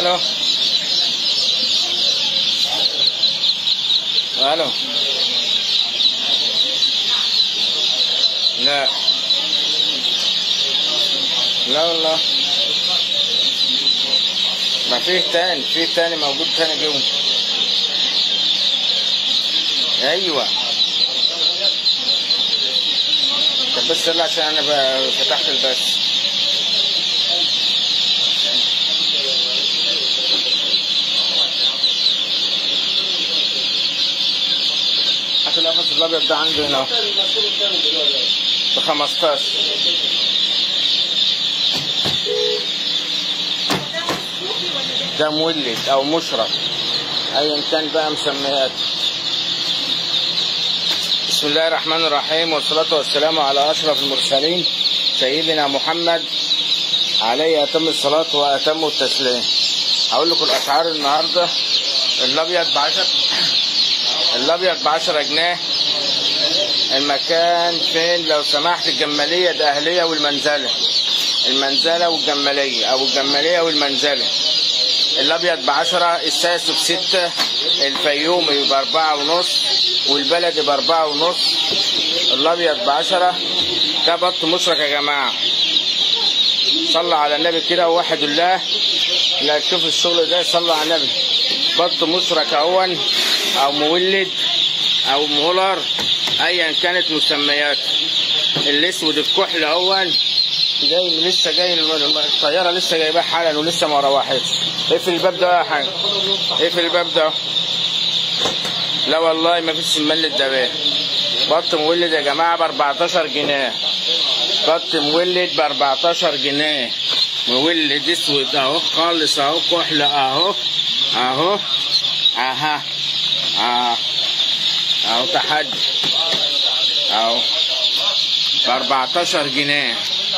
الو الو لا لا والله ما فيه تاني فيه تاني موجود تاني جوه ايوه طب بس يلا عشان انا بقى فتحت البث هات القفص الابيض ده عندي هنا ب 15 ده مولد او مشرف ايا كان بقى مسميات بسم الله الرحمن الرحيم والصلاة والسلام على أشرف المرسلين سيدنا محمد عليه أتم الصلاة وأتم التسليم هقول لكم الأسعار النهاردة الأبيض بعشر الأبيض بعشرة جنيه المكان فين لو سمحت الجمالية الأهلية والمنزلة المنزلة والجمالية أو الجمالية والمنزلة الأبيض بعشرة الساسو بستة الفيومي بأربعة ونص والبلدي بأربعة ونص الأبيض بعشرة ده بط مشرك يا جماعة صلى على النبي كده ووحد الله لا تشوف الشغل ده صلى على النبي بط مشرك اهون او مولد او مولر ايا كانت مسمياته الاسود الكحل اهون جاي لسه جاي الطياره لسه جايباه حالا ولسه ما روحتش اقفل الباب ده يا حاج اقفل الباب ده لا والله ما فيش سمان للدباب بط مولد يا جماعه ب 14 جنيه بط مولد ب 14 جنيه مولد اسود اهو خالص اهو كحل اهو اهو اها اه اهو تحدي اهو ب 14 جنيه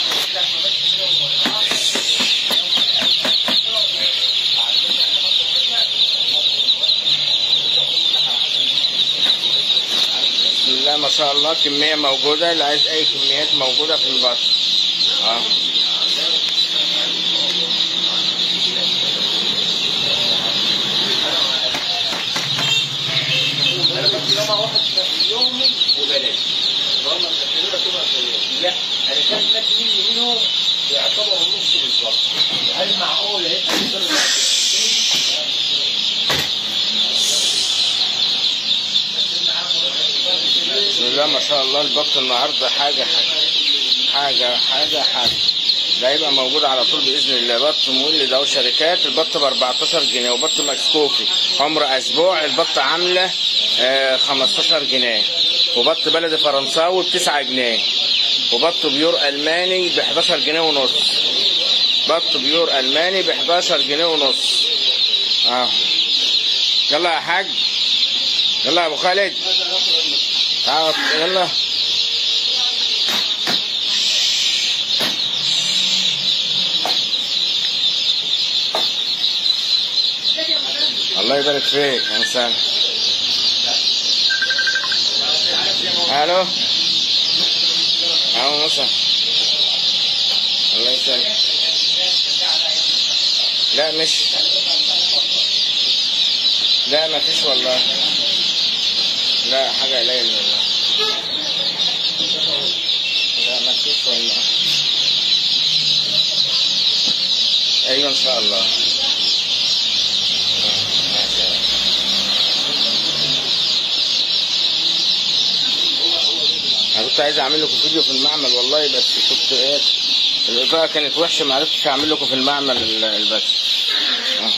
بسم الله ما شاء الله كمية موجودة اللي عايز أي كميات موجودة في البط اه لا انا كان مات مني منهم يعتبر النص بالظبط هل معقول هيبقى بسم الله ما شاء الله البط النهارده حاجة حاجة حاجة حاجة ده هيبقى موجود على طول باذن الله بط مولد اهو شركات البط ب 14 جنيه وبط مكسكوفي عمر اسبوع البط عامله آه 15 جنيه وبط بلدي فرنساوي ب 9 جنيه وبط بيور الماني ب 11 جنيه ونص بط بيور الماني ب 11 جنيه ونص اه يلا يا حاج يلا يا ابو خالد تعال يلا الله يبارك فيك يا انسان الو اهو موسى الله يسلمك لا مش لا ما فيش والله لا حاجة قليل والله لا ما فيش والله ايوه ان شاء الله انا كنت عايز اعمل لكم فيديو في المعمل والله بس كنت ايه الاضاءة كانت وحشة ما عرفتش اعمل لكم في المعمل ال- البث آه.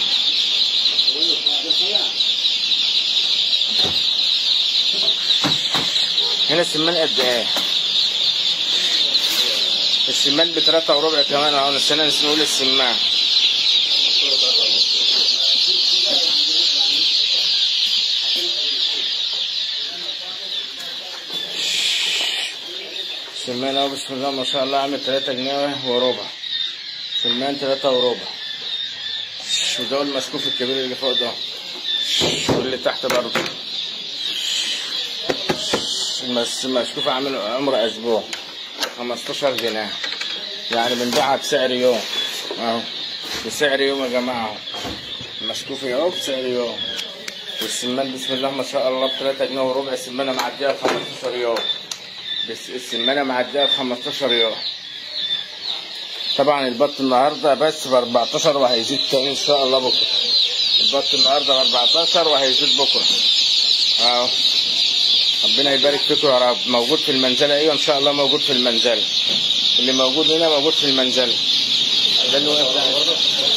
هنا السمان قد ايه؟ السمان بتلاتة وربع كمان اهو نسينا نقول السمان سمان اهو بسم الله ما شاء الله عامل تلاتة جنيه وربع سمان تلاتة وربع وده المسكوف الكبير اللي فوق ده واللي تحت برضه المس- المسكوف عامل عمر اسبوع 15 جنيه يعني بنبيعها بسعر يوم اهو بسعر يوم يا جماعه اهو مسكوف اهو بسعر يوم والسمان بسم الله ما شاء الله ب 3 جنيه وربع السمانه معديه ب 15 يوم بس السمانه معديه ب 15 يوم طبعا البط النهارده بس ب 14 وهيزيد تاني ان شاء الله بكره البط النهارده ب 14 وهيزيد بكره اهو ربنا يبارك فيكم يا رب موجود في المنزله ايوه ان شاء الله موجود في المنزله اللي موجود هنا موجود في المنزله ده اللي واقف ده.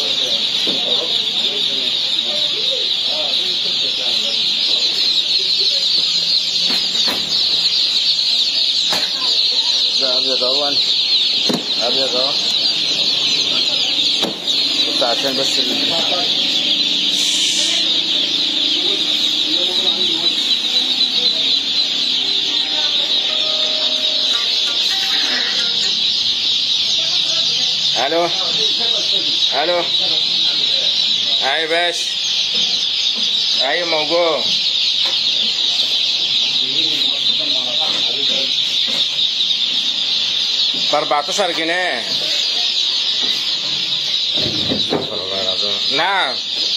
ده ابيض اهو ابيض اهو بس عشان بس ال... الو الو اي باش اي موجود ب 14 جنيه استغفر الله العظيم. نعم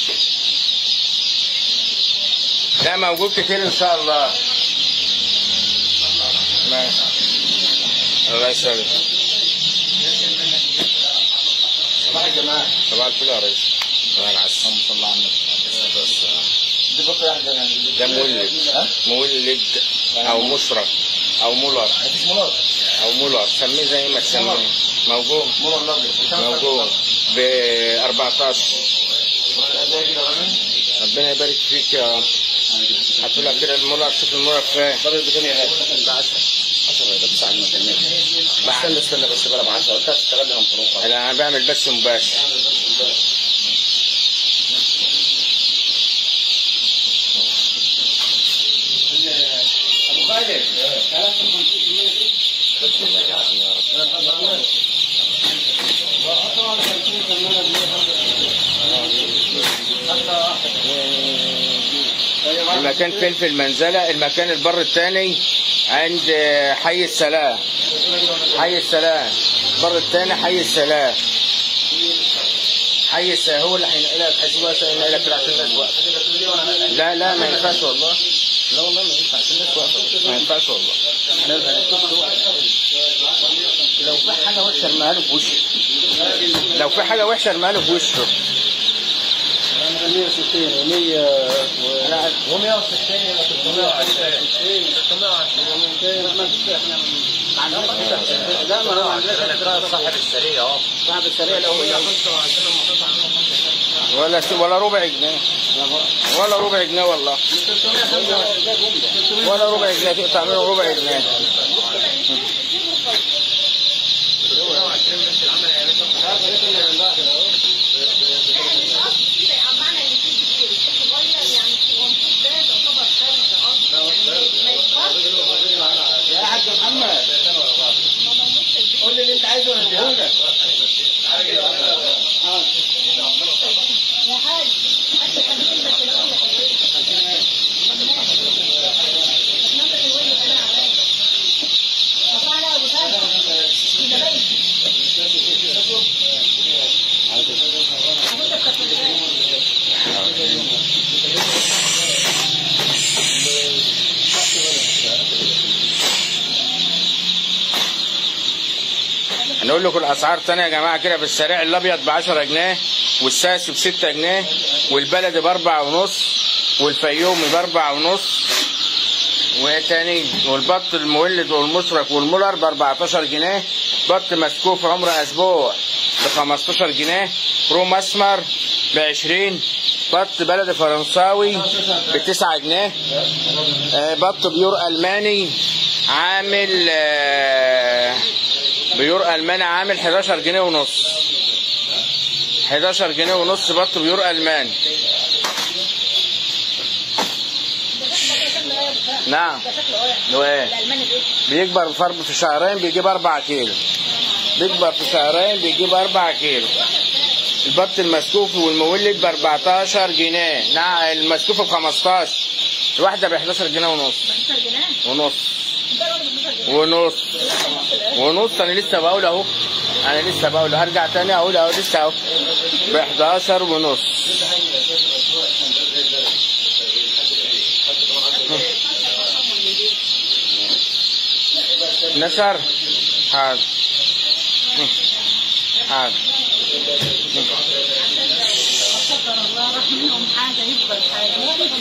لا موجود كتير ان شاء الله ما. الله يسلمك صباح الجماعة صباح الفل يا ريس صباح العسل اللهم صل على النبي دي بقى واحدة يعني ده مولد ها؟ مولد او مشرف او مولر مفيش مناط او مولر سميه زي ما تسميه موجود مناط الأبيض موجود ب 14 ربنا يبارك فيك يا رب هاتوا لك كده المولر شوف المولر فين طب بكام يا غالي؟ ب 10 10 ده 9 جنيه استنى استنى بس بقى ب 10 قلت هتشتغل لهم فروق انا بعمل بث مباشر ابو خالد 53 المكان فين في المنزلة المكان البر الثاني عند حي السلام حي السلام البر الثاني حي السلام حي السلام هو اللي هينقلك حسبوها هينقلك كده عشان الناس واقفة لا لا ما ينفعش والله لا والله ما ينفعش الناس واقفة ما ينفعش والله لو في حاجة وحشة ارميها له في وشه لو في حاجة وحشة ارميها له في وشه 160 100 انا و160 لا ما هو عندنا صاحب السريع اهو صاحب السريع لو ولا ولا ربع جنيه ولا ربع جنيه والله ولا ربع جنيه تقطع منه ربع جنيه يا حاج محمد قول لي اللي انت عايزه وانا اديهولك هنقول لكم الاسعار تانية يا جماعه كده في الشارع الابيض ب 10 جنيه والساسي ب 6 جنيه والبلدي ب 4 ونص والفيومي ب 4 ونص وايه تاني والبط المولد والمشرق والمولر ب 14 جنيه بط مسكوف عمر اسبوع ب 15 جنيه روم اسمر ب 20 بط بلدي فرنساوي ب 9 جنيه آه، بط بيور الماني عامل آه، بيور الماني عامل 11 جنيه ونص 11 جنيه ونص بط بيور الماني نعم لو ايه بيكبر فرد في شهرين بيجيب 4 كيلو بيكبر في شهرين بيجيب 4 كيلو البط المسكوفي والمولد ب 14 جنيه نعم المسكوفي ب 15 الواحدة ب 11 جنيه ونص ونص ونص ونص انا لسه بقول اهو انا لسه بقول ارجع تاني اقول اهو لسه اهو ب 11 ونص نشر حاضر حاضر قدر الله راح منهم حاجه يفضل حاجه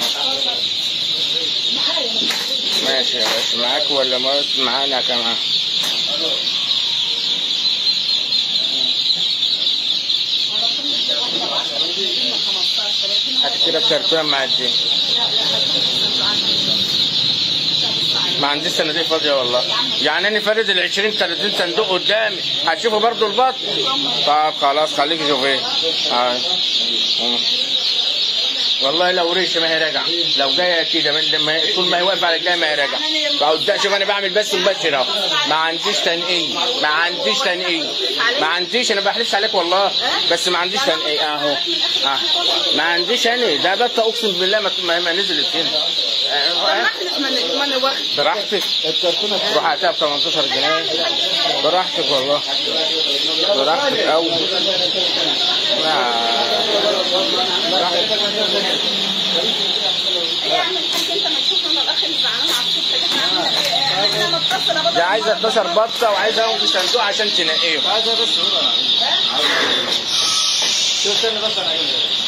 معايا ماشي يا باشا معاك ولا ما- معانا كمان هات كده الكرتون مع الدين ما عنديش صناديق فاضية والله يعني انا فارد ال 20 30 صندوق قدامي هتشوفوا برضو البط طب خلاص خليك شوف ايه آه. مم. والله لو ريشه ما هي راجعه لو جايه كده من لما طول ما هي واقفه على رجليها ما هي راجعه فقدام شوف انا بعمل بس مباشر اهو ما عنديش تنقيه ما عنديش تنقيه ما عنديش انا بحلفش عليك والله بس ما عنديش تنقيه اهو آه. ما عنديش انا ده بطه اقسم بالله ما, ما, ما نزلت هنا آه. براحتك روح هاتها ب 18 جنيه براحتك والله براحتك قوي يعني الحاج انت ما تشوف انا الاخ اللي زعلان على الصبح ده احنا عاملين ايه؟ احنا متصله بدل دي عايزه 12 بطه وعايزه في صندوق عشان تنقيهم عايز بس هو شوف استنى بس انا